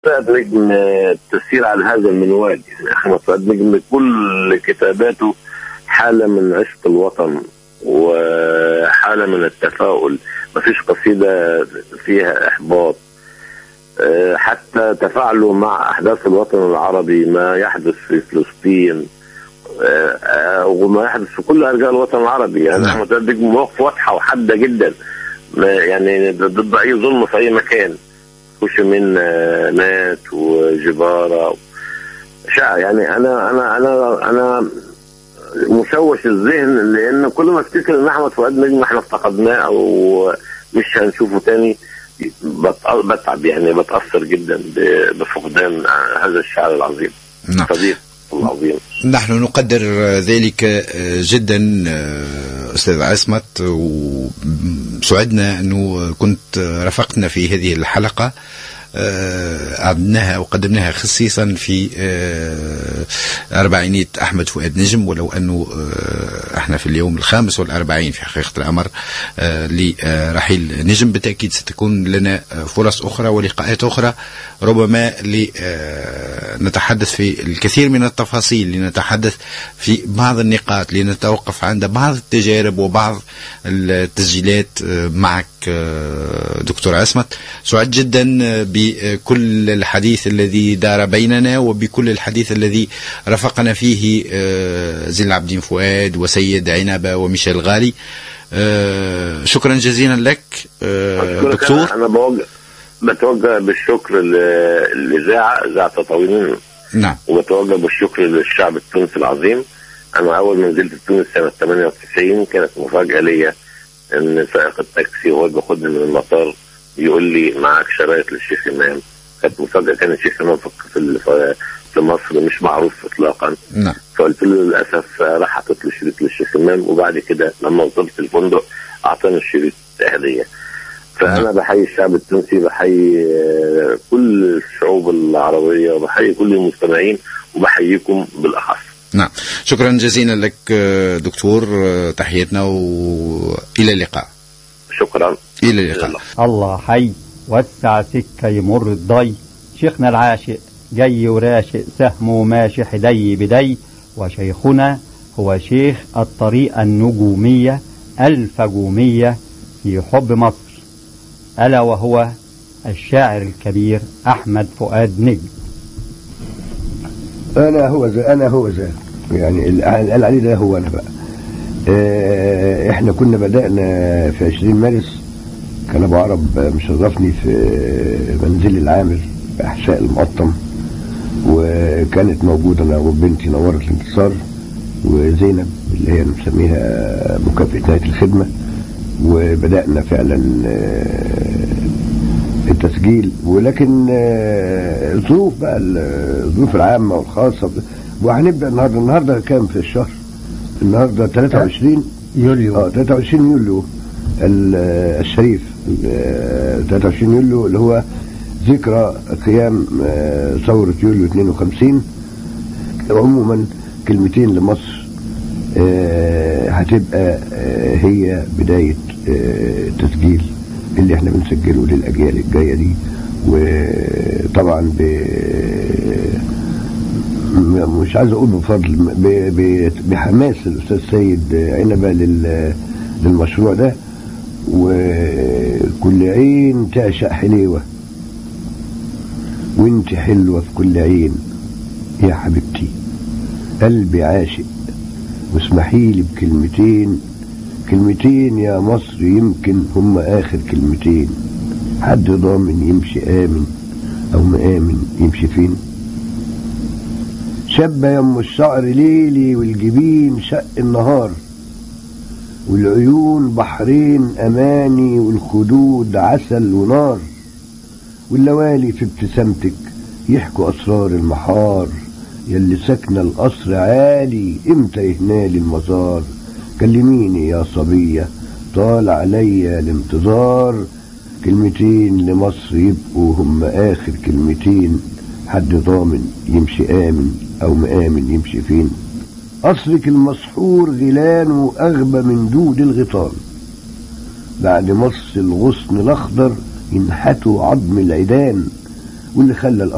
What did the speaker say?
فؤاد نجم تسير على هذا المنوال يعني احمد فؤاد نجم كل كتاباته حاله من عشق الوطن وحاله من التفاؤل مفيش قصيده فيها احباط أه، حتى تفاعله مع احداث الوطن العربي ما يحدث في فلسطين أه، أه، وما يحدث في كل ارجاء الوطن العربي يعني نعم. احمد فؤاد نجم مواقف واضحه وحاده جدا ما- يعني ضد اي ظلم في اي مكان من مات وجبارة شاعر يعني انا انا انا انا مشوش الذهن لان كل ما افتكر ان احمد فؤاد نجم احنا افتقدناه او مش هنشوفه تاني بت- بتعب يعني بتاثر جدا ب- بفقدان هذا الشاعر العظيم نعم صديق العظيم نحن نقدر ذلك جدا أستاذ عصمت وسعدنا أنه كنت رافقتنا في هذه الحلقة أعدناها وقدمناها خصيصا في أربعينية أحمد فؤاد نجم ولو أنه احنا في اليوم الخامس والأربعين في حقيقة الأمر لرحيل نجم بالتأكيد ستكون لنا فرص أخرى ولقاءات أخرى ربما لنتحدث في الكثير من التفاصيل لنتحدث في بعض النقاط لنتوقف عند بعض التجارب وبعض التسجيلات معك دكتور عصمت سعد جدا بكل الحديث الذي دار بيننا وبكل الحديث الذي رافقنا فيه زين العابدين فؤاد وسيد عنبة وميشيل غالي شكرا جزيلا لك أشكرك دكتور أنا- انا بوجه بتوجه بالشكر للاذاعه اذاعه تطاوين نعم وبتوجه بالشكر للشعب التونسي العظيم انا اول ما نزلت تونس سنه 98 كانت مفاجاه ليا ان سائق التاكسي وهو بياخدني من المطار يقول لي معاك شرايط للشيخ امام كانت مفاجاه كان الشيخ امام في في- في مصر مش معروف اطلاقا نعم فقلت له للاسف راح حاطط لي شريط للشيخ امام وبعد كده لما وصلت الفندق اعطاني الشريط هديه فانا نعم. بحيي الشعب التونسي بحيي آه، كل الشعوب العربيه وبحيي كل المستمعين وبحييكم بالاخص نعم شكرا جزيلا لك دكتور تحياتنا والى اللقاء شكرا الى اللقاء الله حي وسع سكة يمر الضي شيخنا العاشق جاي وراشق سهمه ماشي حدي بدي وشيخنا هو شيخ الطريقة النجومية الفجومية في حب مصر ألا وهو الشاعر الكبير أحمد فؤاد نجم انا هو ذا انا هو ذا يعني اللي قال عليه ده هو انا بقى آه، احنا كنا بدأنا في 20 مارس كان ابو عرب مشرفني في منزل العامر في احساء المقطم وكانت موجودة انا وبنتي نورت الانتصار وزينب اللي هي مسميها مكافأة نهاية الخدمة وبدأنا فعلا آه، التسجيل ولكن آه، الظروف بقى ال- الظروف العامة والخاصة ب- وهنبدأ النهارده النهارده كام في الشهر؟ النهارده 23 يوليو اه 23 يوليو ال- الشريف ال- 23 يوليو اللي هو ذكرى قيام آه، ثورة يوليو 52 عموما كلمتين لمصر آه، هتبقى آه، هي بداية آه، تسجيل اللي احنا بنسجله للأجيال الجاية دي وطبعا ب م- مش عايز اقول بفضل ب- ب- بحماس الاستاذ سيد عنبه لل- للمشروع ده وكل عين تعشق حليوه وانت حلوه في كل عين يا حبيبتي قلبي عاشق واسمحي لي بكلمتين كلمتين يا مصر يمكن هم اخر كلمتين حد ضامن يمشي امن او مآمن يمشي فين شابة يم الشعر ليلي والجبين شق النهار والعيون بحرين أماني والخدود عسل ونار واللوالي في ابتسامتك يحكوا أسرار المحار يلي ساكنة القصر عالي امتى يهنالي المزار كلميني يا صبية طال عليا الانتظار كلمتين لمصر يبقوا هم آخر كلمتين حد ضامن يمشي آمن أو مآمن يمشي فين قصرك المسحور غلانه أغبى من دود الغيطان بعد مص الغصن الأخضر ينحتوا عظم العيدان واللي خلى الأرض